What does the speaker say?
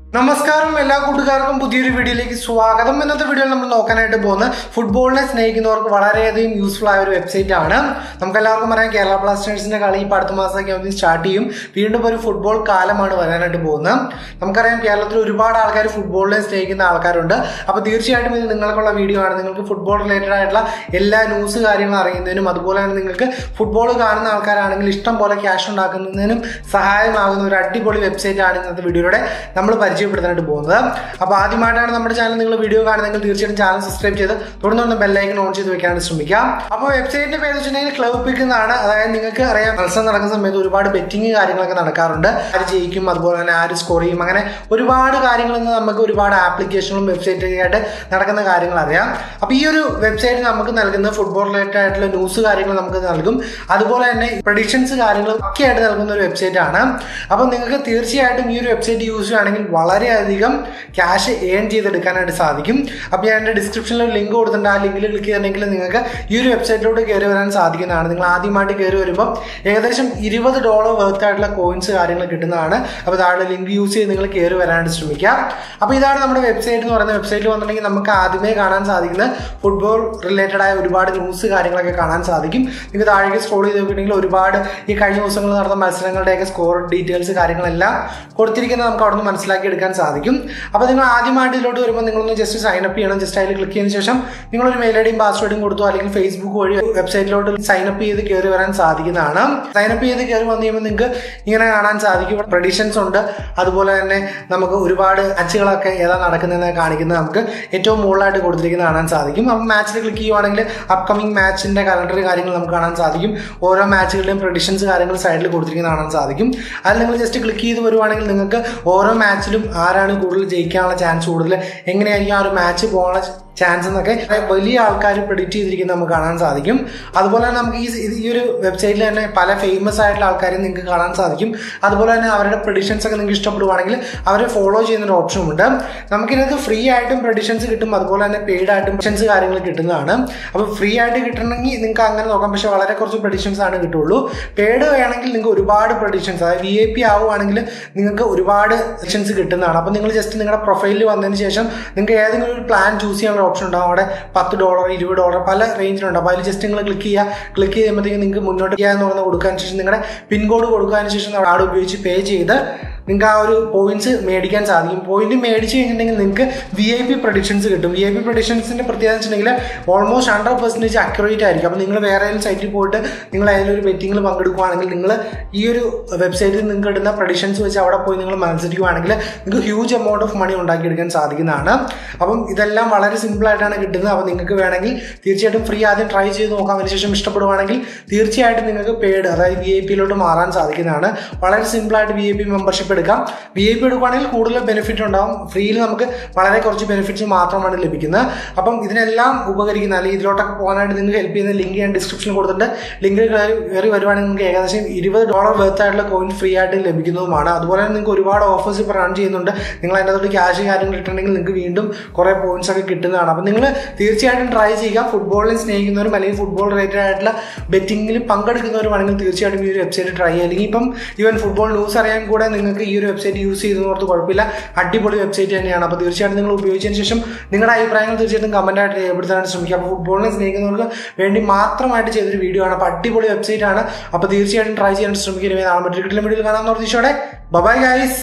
നമസ്കാരം എല്ലാ കൂട്ടുകാർക്കും പുതിയൊരു വീഡിയോയിലേക്ക് സ്വാഗതം ഇന്നത്തെ വീഡിയോയിൽ നമ്മൾ നോക്കാനായിട്ട് പോകുന്ന ഫുട്ബോളിനെ സ്നേഹിക്കുന്നവർക്ക് വളരെയധികം യൂസ്ഫുൾ ആയ ഒരു വെബ്സൈറ്റ് ആണ് നമുക്ക് എല്ലാവർക്കും പറയാം കേരള ബ്ലാസ്റ്റേഴ്സിന്റെ കളി ഇപ്പോൾ അടുത്ത മാസമൊക്കെ ആവുമ്പോൾ സ്റ്റാർട്ട് ചെയ്യും വീണ്ടും ഒരു ഫുട്ബോൾ കാലമാണ് വരാനായിട്ട് പോകുന്നത് നമുക്കറിയാം കേരളത്തിൽ ഒരുപാട് ആൾക്കാർ ഫുട്ബോളിനെ സ്നേഹിക്കുന്ന ആൾക്കാരുണ്ട് അപ്പോൾ തീർച്ചയായിട്ടും ഇത് നിങ്ങൾക്കുള്ള വീഡിയോ ആണ് നിങ്ങൾക്ക് ഫുട്ബോൾ റിലേറ്റഡ് ആയിട്ടുള്ള എല്ലാ ന്യൂസ് കാര്യങ്ങളും അറിയുന്നതിനും അതുപോലെ തന്നെ നിങ്ങൾക്ക് ഫുട്ബോൾ കാണുന്ന ആൾക്കാരാണെങ്കിൽ ഇഷ്ടം പോലെ ക്യാഷ് ഉണ്ടാക്കുന്നതിനും സഹായമാകുന്ന ഒരു അടിപൊളി വെബ്സൈറ്റ് ആണ് ഇന്നത്തെ വീഡിയോയുടെ നമ്മൾ പരിചയപ്പെടുത്താനായിട്ട് പോകുന്നത് അപ്പോൾ ആദ്യമായിട്ടാണ് നമ്മുടെ ചാനൽ നിങ്ങൾ വീഡിയോ കാണുന്നതെങ്കിൽ തീർച്ചയായിട്ടും ചാനൽ സബ്സ്ക്രൈബ് ചെയ്ത് തുടർന്ന് ബെല്ലൈക്കൻ ഓൺ ചെയ്ത് വെക്കാനായിട്ട് ശ്രമിക്കാം അപ്പോൾ വെബ്സൈറ്റിന്റെ പേര് വെച്ചിട്ടുണ്ടെങ്കിൽ ക്ലബ് പിക്കുന്നതാണ് അതായത് നിങ്ങൾക്ക് അറിയാം മത്സരം നടക്കുന്ന സമയത്ത് ഒരുപാട് ബെറ്റിംഗ് കാര്യങ്ങളൊക്കെ നടക്കാറുണ്ട് ആര് ജയിക്കും അതുപോലെ തന്നെ ആര് സ്കോർ ചെയ്യും അങ്ങനെ ഒരുപാട് കാര്യങ്ങൾ ഇന്ന് നമുക്ക് ഒരുപാട് ആപ്ലിക്കേഷനും വെബ്സൈറ്റൊക്കെ ആയിട്ട് നടക്കുന്ന കാര്യങ്ങൾ അറിയാം അപ്പോൾ ഈ ഒരു വെബ്സൈറ്റ് നമുക്ക് നൽകുന്ന ഫുട്ബോൾ റിലേറ്റഡ് ആയിട്ടുള്ള ന്യൂസ് കാര്യങ്ങൾ നമുക്ക് നൽകും അതുപോലെ തന്നെ പ്രഡിക്ഷൻസ് കാര്യങ്ങൾ ഒക്കെ ആയിട്ട് നൽകുന്ന ഒരു വെബ്സൈറ്റ് ആണ് അപ്പോൾ നിങ്ങൾക്ക് തീർച്ചയായിട്ടും ഈ ഒരു വെബ്സൈറ്റ് യൂസ് ചെയ്യുകയാണെങ്കിൽ വളരെയധികം ക്യാഷ് ഏൺ ചെയ്തെടുക്കാനായിട്ട് സാധിക്കും അപ്പോൾ ഞാൻ എൻ്റെ ഡിസ്ക്രിപ്ഷനിൽ ഒരു ലിങ്ക് കൊടുത്തിട്ടുണ്ട് ആ ലിങ്കിൽ ക്ലിക്ക് ചെയ്തിട്ടുണ്ടെങ്കിൽ നിങ്ങൾക്ക് ഈ ഒരു വെബ്സൈറ്റിലോട്ട് കയറി വരാൻ സാധിക്കുന്നതാണ് നിങ്ങൾ ആദ്യമായിട്ട് കയറി വരുമ്പോൾ ഏകദേശം ഇരുപത് ഡോളർ വർത്ത് ആയിട്ടുള്ള കോയിൻസ് കാര്യങ്ങൾ കിട്ടുന്നതാണ് അപ്പോൾ താഴെ ലിങ്ക് യൂസ് ചെയ്ത് നിങ്ങൾ കയറി വരാനായിട്ട് ശ്രമിക്കുക അപ്പോൾ ഇതാണ് നമ്മുടെ വെബ്സൈറ്റ് എന്ന് പറയുന്ന വെബ്സൈറ്റിൽ വന്നിട്ടുണ്ടെങ്കിൽ നമുക്ക് ആദ്യമേ കാണാൻ സാധിക്കുന്ന ഫുട്ബോൾ റിലേറ്റഡ് ആയ ഒരുപാട് ന്യൂസ് കാര്യങ്ങളൊക്കെ കാണാൻ സാധിക്കും നിങ്ങൾക്ക് താഴേക്ക് സ്ക്രോൾ ചെയ്ത് നോക്കിയിട്ടുണ്ടെങ്കിൽ ഒരുപാട് ഈ കഴിഞ്ഞ ദിവസങ്ങളിൽ നടന്ന മത്സരങ്ങളുടെയൊക്കെ സ്കോർ ഡീറ്റെയിൽസ് കാര്യങ്ങളെല്ലാം കൊടുത്തിരിക്കുന്നത് നമുക്ക് അവിടെ നിന്ന് മനസ്സിലാക്കി എടുക്കാൻ സാധിക്കും അപ്പോൾ നിങ്ങൾ ആദ്യമായിട്ട് ഇതിലോട്ട് വരുമ്പോൾ നിങ്ങളൊന്ന് ജസ്റ്റ് സൈൻ അപ്പ് ചെയ്യണം ജസ്റ്റ് അതിൽ ക്ലിക്ക് ചെയ്തതിന് ശേഷം നിങ്ങളൊരു മെയിൽ ഐ ഡിയും പാസ്വേഡും കൊടുത്തു അല്ലെങ്കിൽ ഫേസ്ബുക്ക് വഴി വെബ്സൈറ്റിലോട്ട് സൈൻ അപ്പ് ചെയ്ത് കയറി വരാൻ സാധിക്കുന്നതാണ് സൈൻ അപ്പ് ചെയ്ത് കയറി വന്നു കഴിയുമ്പോൾ നിങ്ങൾക്ക് ഇങ്ങനെ കാണാൻ സാധിക്കും പ്രഡിഷൻസ് ഉണ്ട് അതുപോലെ തന്നെ നമുക്ക് ഒരുപാട് മാച്ചുകളൊക്കെ ഏതാ നടക്കുന്നതെന്ന് കാണിക്കുന്നത് നമുക്ക് ഏറ്റവും മുകളിലായിട്ട് കൊടുത്തിരിക്കുന്നത് കാണാൻ സാധിക്കും അപ്പം മാച്ചിൽ ക്ലിക്ക് ചെയ്യുവാണെങ്കിൽ അപ്കമിങ് മാച്ചിന്റെ കലണ്ടർ കാര്യങ്ങൾ നമുക്ക് കാണാൻ സാധിക്കും ഓരോ മാച്ചുകളുടെയും പ്രഡിഷൻസ് കാര്യങ്ങൾ സൈഡിൽ കൊടുത്തിരിക്കുന്നത് കാണാൻ സാധിക്കും അതിൽ നിങ്ങൾ ജസ്റ്റ് ക്ലിക്ക് ചെയ്ത് വരുവാണെങ്കിൽ നിങ്ങൾക്ക് ഓരോ മാച്ചിലും ആരാണ് കൂടുതൽ ജയിക്കാനുള്ള ചാൻസ് കൂടുതൽ എങ്ങനെയായിരിക്കും ആ ഒരു മാച്ച് പോകാനുള്ള ചാൻസ് എന്നൊക്കെ വലിയ ആൾക്കാർ പ്രിഡിക്റ്റ് ചെയ്തിരിക്കുന്നത് നമുക്ക് കാണാൻ സാധിക്കും അതുപോലെ തന്നെ നമുക്ക് ഈ ഈ ഒരു വെബ്സൈറ്റിൽ തന്നെ പല ഫേമസ് ആയിട്ടുള്ള ആൾക്കാരെ നിങ്ങൾക്ക് കാണാൻ സാധിക്കും അതുപോലെ തന്നെ അവരുടെ പ്രഡിഷൻസ് ഒക്കെ നിങ്ങൾക്ക് ഇഷ്ടപ്പെടുവാണെങ്കിൽ അവരെ ഫോളോ ചെയ്യുന്ന ഒരു ഓപ്ഷനും ഉണ്ട് നമുക്കിതിനകത്ത് ഫ്രീ ആയിട്ടും പ്രഡിഷൻസ് കിട്ടും അതുപോലെ തന്നെ പെയ്ഡ് ആയിട്ടും പ്രഡിഷൻസ് കാര്യങ്ങൾ കിട്ടുന്നതാണ് അപ്പോൾ ഫ്രീ ആയിട്ട് കിട്ടണമെങ്കിൽ നിങ്ങൾക്ക് അങ്ങനെ നോക്കാം പക്ഷേ വളരെ കുറച്ച് പ്രഡിഷൻസ് ആണ് കിട്ടുള്ളൂ പെയ്ഡ് വേണമെങ്കിൽ നിങ്ങൾക്ക് ഒരുപാട് പ്രഡിഷൻസ് അതായത് വി ഐ പി ആവുകയാണെങ്കിൽ നിങ്ങൾക്ക് ഒരുപാട് പ്രഡിഷൻസ് കിട്ടുന്നതാണ് അപ്പോൾ നിങ്ങൾ ജസ്റ്റ് നിങ്ങളുടെ പ്രൊഫൈലിൽ വന്നതിന് ശേഷം നിങ്ങൾക്ക് ഏതെങ്കിലും ഒരു പ്ലാൻ ചൂസ് ചെയ്യാനുള്ള ഓപ്ഷൻ ഉണ്ടാവും അവിടെ പത്ത് ഡോളർ ഇരുപത് ഡോളർ പല റേഞ്ചിലുണ്ട് അപ്പോൾ അതിൽ ജസ്റ്റ് നിങ്ങൾ ക്ലിക്ക് ചെയ്യുക ക്ലിക്ക് ചെയ്യുമ്പോഴത്തേക്കും നിങ്ങൾക്ക് മുന്നോട്ട് ചെയ്യാന്ന് പറഞ്ഞ് കൊടുക്കാൻ ശേഷം നിങ്ങളുടെ പിൻ കോഡ് കൊടുക്കാൻ ശേഷം കാർഡ് ഉപയോഗിച്ച് പേ ചെയ്ത് നിങ്ങൾക്ക് ആ ഒരു പോയിന്റ്സ് മേടിക്കാൻ സാധിക്കും പോയിന്റ് മേടിച്ച് കഴിഞ്ഞിട്ടുണ്ടെങ്കിൽ നിങ്ങൾക്ക് വി ഐ പി പ്രൊഡിക്ഷൻസ് കിട്ടും വി ഐ പി പ്രൊഡിക്ഷൻസിന്റെ പ്രത്യേകത വെച്ചിട്ടുണ്ടെങ്കിൽ ഓൾമോസ്റ്റ് ഹൺഡ്രഡ് പെർസെൻറ്റേജ് അക്യുറേറ്റ് ആയിരിക്കും അപ്പോൾ നിങ്ങൾ വേറെ ഏതെങ്കിലും സൈറ്റിൽ പോയിട്ട് നിങ്ങൾ അതിലൊരു ബെറ്റിങ്ങിൽ പങ്കെടുക്കുകയാണെങ്കിൽ നിങ്ങൾ ഈ ഒരു വെബ്സൈറ്റിൽ നിങ്ങൾക്ക് ഇടുന്ന പ്രൊഡിഷൻസ് വെച്ച് അവിടെ പോയി നിങ്ങൾ മത്സരിക്കുകയാണെങ്കിൽ നിങ്ങൾക്ക് ഹ്യൂജ് എമൗണ്ട് ഓഫ് മണി ഉണ്ടാക്കിയെടുക്കാൻ സാധിക്കുന്നതാണ് അപ്പം ഇതെല്ലാം വളരെ സിമ്പിൾ ആയിട്ടാണ് കിട്ടുന്നത് അപ്പോൾ നിങ്ങൾക്ക് വേണമെങ്കിൽ തീർച്ചയായിട്ടും ഫ്രീ ആദ്യം ട്രൈ ചെയ്ത് നോക്കാം അതിനുശേഷം ഇഷ്ടപ്പെടുവാണെങ്കിൽ തീർച്ചയായിട്ടും നിങ്ങൾക്ക് പെയ്ഡ് അതായത് വി ഐ പിയിലോട്ട് മാറാൻ സാധിക്കുന്നതാണ് വളരെ സിമ്പിളായിട്ട് വി ഐ പി മെമ്പർഷിപ്പ് എടുക്കാം വി ഐ പി എടുക്കുകയാണെങ്കിൽ കൂടുതൽ ബെനിഫിറ്റ് ഉണ്ടാവും ഫ്രീയിൽ നമുക്ക് വളരെ കുറച്ച് ബെനിഫിറ്റ്സ് മാത്രമാണ് ലഭിക്കുന്നത് അപ്പം ഇതിനെല്ലാം ഉപകരിക്കുന്ന അല്ലെങ്കിൽ ഇതിലോട്ടൊക്കെ പോകാനായിട്ട് നിങ്ങൾക്ക് ഹെൽപ്പ് ചെയ്യുന്ന ലിങ്ക് ഞാൻ ഡിസ്ക്രിപ്ഷനിൽ കൊടുത്തിട്ടുണ്ട് ലിങ്ക് കയറി വരുവാണെങ്കിൽ നിങ്ങൾക്ക് ഏകദേശം ഇരുപത് ഡോളർ വെർത്ത് ആയിട്ടുള്ള കോയിൻ ഫ്രീ ആയിട്ട് ലഭിക്കുന്നതുമാണ് അതുപോലെ തന്നെ നിങ്ങൾക്ക് ഒരുപാട് ഓഫേഴ്സ് ഇപ്പോൾ റൺ ചെയ്യുന്നുണ്ട് നിങ്ങൾ അതിൻ്റെ അകത്തോട്ട് ക്യാഷ് കാര്യങ്ങൾ ഇട്ടിട്ടുണ്ടെങ്കിൽ നിങ്ങൾക്ക് വീണ്ടും കുറേ പോയിന്റ്സ് ഒക്കെ കിട്ടുന്നതാണ് അപ്പം നിങ്ങൾ തീർച്ചയായിട്ടും ട്രൈ ചെയ്യുക ഫുട്ബോളിനെ സ്നേഹിക്കുന്നവരും അല്ലെങ്കിൽ ഫുട്ബോൾ റിലേറ്റഡ് ആയിട്ടുള്ള ബെറ്റിങ്ങിൽ പങ്കെടുക്കുന്നവരുമാണെങ്കിൽ തീർച്ചയായിട്ടും ഈ ഒരു വെബ്സൈറ്റ് ട്രൈ ചെയ്യുക അല്ലെങ്കിൽ ഇപ്പം ഈവൻ ഫുട്ബോൾ ന്യൂസ് അറിയാൻ കൂടെ നിങ്ങൾക്ക് ഈ ഒരു വെബ്സൈറ്റ് യൂസ് ചെയ്യുന്നവർക്ക് കുഴപ്പമില്ല അടിപൊളി വെബ്സൈറ്റ് തന്നെയാണ് അപ്പോൾ തീർച്ചയായിട്ടും നിങ്ങൾ ഉപയോഗിച്ചതിന് ശേഷം നിങ്ങളുടെ അഭിപ്രായങ്ങൾ തീർച്ചയായിട്ടും കമൻ്റ് ആയിട്ട് രേഖപ്പെടുത്താനായിട്ട് ശ്രമിക്കുക അപ്പോൾ ഫുട്ബോളിനെ സ്നേഹിക്കുന്നവർക്ക് വേണ്ടി മാത്രമായിട്ട് ചെയ്തൊരു വീഡിയോ ആണ് അപ്പോൾ അടിപൊളി വെബ്സൈറ്റ് ആണ് അപ്പോൾ തീർച്ചയായിട്ടും ട്രൈ ചെയ്യാൻ ശ്രമിക്കുക നാളെ മറ്റൊരു വീഡിയോയിൽ കാണാമെന്ന് പ്രതീക്ഷയോടെ ബൈ ഗൈസ്